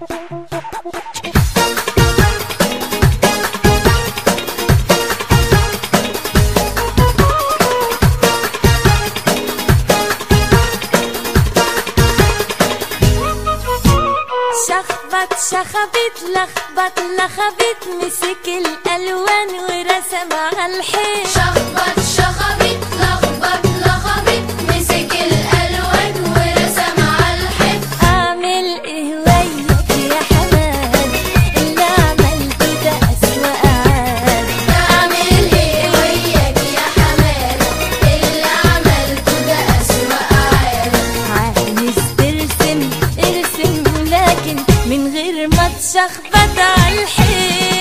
شخبط شخبط لخبط لخبط مسك الالوان ورسم على الحيط شخبط شخبط لخبط لخبط مسك الالوان ورسم على الحيط اعمل ايه وياك يا حماد اللي عملته ده اسوأ عاد اعمل ايه وياك يا حماد اللي عملته ده اسوأ عاد عايز ترسم ارسم لكن من غير ما تشخبط على الحيط